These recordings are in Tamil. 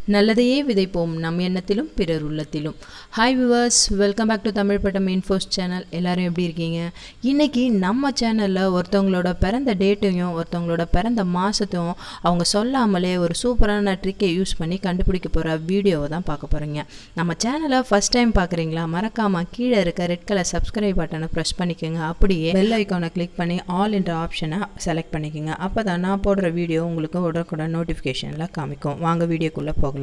நல்லதையே விதைப்போம் நம் எண்ணத்திலும் பிறர் உள்ளத்திலும் hi viewers welcome back to Tamil Pattam infos channel எல்லாரும் எப்படி இருக்கீங்க இன்னைக்கு நம்ம சேனலில் ஒருத்தவங்களோட பிறந்த டேட்டையும் ஒருத்தவங்களோட பிறந்த மாதத்தையும் அவங்க சொல்லாமலே ஒரு சூப்பரான ட்ரிக்கை யூஸ் பண்ணி கண்டுபிடிக்க போகிற வீடியோவை தான் பார்க்க போகிறீங்க நம்ம சேனலை ஃபஸ்ட் டைம் பார்க்குறீங்களா மறக்காமல் கீழே இருக்க ரெட் கலர் சப்ஸ்கிரைப் பட்டனை ப்ரெஸ் பண்ணிக்கோங்க அப்படியே பெல் ஐக்கானை கிளிக் பண்ணி ஆல் என்ற ஆப்ஷனை செலக்ட் பண்ணிக்கோங்க அப்போ தான் நான் போடுற வீடியோ உங்களுக்கு உடனுக்குடன் நோட்டிஃபிகேஷனில் காமிக்கும் வாங்க வீடியோக்குள்ளே போகலாம்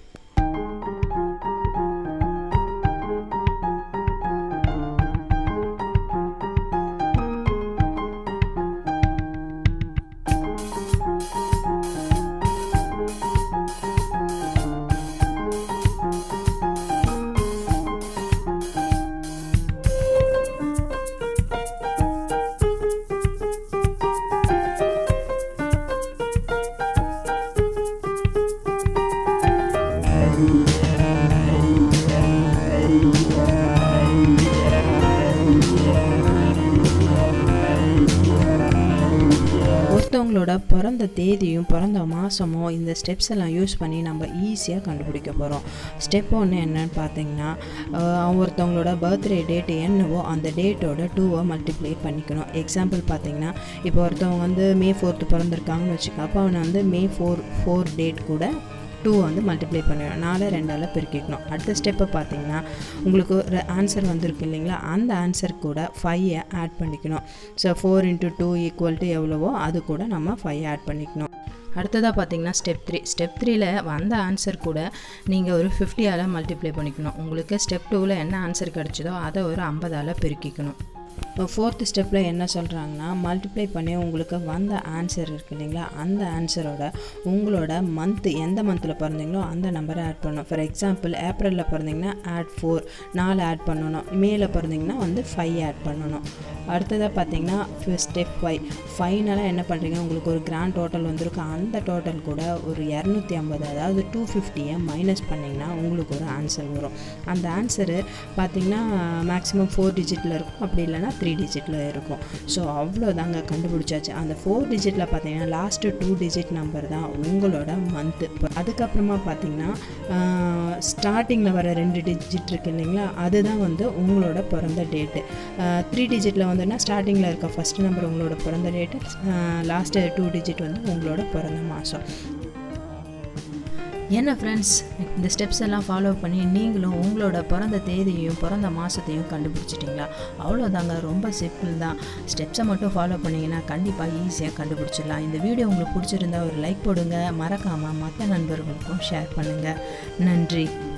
ஒருத்தவங்களோட பிறந்த தேதியும் பிறந்த மாதமும் இந்த ஸ்டெப்ஸ் எல்லாம் யூஸ் பண்ணி நம்ம ஈஸியாக கண்டுபிடிக்க போகிறோம் ஸ்டெப் ஒன்று என்னன்னு பார்த்தீங்கன்னா ஆஹ் ஒருத்தவங்களோட பர்த்டே டேட் என்னவோ அந்த டேட்டோட டூவை மல்டிப்ளை பண்ணிக்கணும் எக்ஸாம்பிள் பார்த்தீங்கன்னா இப்போ ஒருத்தவங்க வந்து மே ஃபோர்த்து பிறந்திருக்காங்கன்னு வச்சுக்கோ அப்போ அவனை வந்து மே ஃபோர் ஃபோர் டேட் கூட டூ வந்து மல்டிப்ளை பண்ணிடணும் நாலு ரெண்டால் பெருக்கிக்கணும் அடுத்த ஸ்டெப்பை பார்த்தீங்கன்னா உங்களுக்கு ஒரு ஆன்சர் வந்திருக்கு இல்லைங்களா அந்த ஆன்சர் கூட ஃபைவை ஆட் பண்ணிக்கணும் so four into two equal to எவ்வளவோ அது கூட நம்ம ஃபைவ் ஆட் பண்ணிக்கணும் அடுத்ததாக பார்த்தீங்கன்னா ஸ்டெப் த்ரீ ஸ்டெப் த்ரீல வந்த ஆன்சர் கூட நீங்கள் ஒரு ஃபிஃப்டியால் மல்டிப்ளை பண்ணிக்கணும் உங்களுக்கு ஸ்டெப் டூவில் என்ன ஆன்சர் கிடச்சதோ அதை ஒரு ஐம்பதால் பெருக்கிக்கணும் இப்போ ஃபோர்த்து ஸ்டெப்பில் என்ன சொல்கிறாங்கன்னா மல்டிப்ளை பண்ணி உங்களுக்கு வந்த ஆன்சர் இருக்கு இல்லைங்களா அந்த ஆன்சரோட உங்களோட மந்த்து எந்த மந்தில் பிறந்தீங்களோ அந்த நம்பரை ஆட் பண்ணணும் ஃபார் எக்ஸாம்பிள் ஏப்ரலில் பிறந்தீங்கன்னா ஆட் ஃபோர் நாலு ஆட் பண்ணணும் மேல பிறந்தீங்கன்னா வந்து ஃபைவ் ஆட் பண்ணணும் அடுத்ததாக பார்த்தீங்கன்னா ஸ்டெப் ஃபைவ் ஃபைனலாக என்ன பண்ணுறீங்க உங்களுக்கு ஒரு கிராண்ட் டோட்டல் வந்திருக்கு அந்த டோட்டல் கூட ஒரு இரநூத்தி ஐம்பது அதாவது டூ ஃபிஃப்டியை மைனஸ் பண்ணிங்கன்னா உங்களுக்கு ஒரு ஆன்சர் வரும் அந்த ஆன்சரு பார்த்தீங்கன்னா மேக்ஸிமம் ஃபோர் டிஜிட்டில் இருக்கும் அப்படி இல்லைன்னா த்ரீ டிஜிட்டில் இருக்கும் ஸோ அவ்வளோதாங்க கண்டுபிடிச்சாச்சு அந்த ஃபோர் டிஜிட்டில் பார்த்தீங்கன்னா லாஸ்ட்டு டூ டிஜிட் நம்பர் தான் உங்களோட மந்த்து அதுக்கப்புறமா பார்த்தீங்கன்னா ஸ்டார்டிங்கில் வர ரெண்டு டிஜிட் இருக்கு இல்லைங்களா அதுதான் வந்து உங்களோட பிறந்த டேட்டு த்ரீ டிஜிட்டில் வந்துன்னா ஸ்டார்டிங்கில் இருக்க ஃபஸ்ட் நம்பர் உங்களோட பிறந்த டேட்டு லாஸ்ட்டு டூ டிஜிட் வந்து உங்களோட பிறந்த மாதம் என்ன ஃப்ரெண்ட்ஸ் இந்த ஸ்டெப்ஸ் எல்லாம் ஃபாலோ பண்ணி நீங்களும் உங்களோட பிறந்த தேதியையும் பிறந்த மாதத்தையும் கண்டுபிடிச்சிட்டிங்களா அவ்வளோதாங்க ரொம்ப சிம்பிள் தான் ஸ்டெப்ஸை மட்டும் ஃபாலோ பண்ணிங்கன்னா கண்டிப்பாக ஈஸியாக கண்டுபிடிச்சிடலாம் இந்த வீடியோ உங்களுக்கு பிடிச்சிருந்தா ஒரு லைக் போடுங்க மறக்காமல் மற்ற நண்பர்களுக்கும் ஷேர் பண்ணுங்கள் நன்றி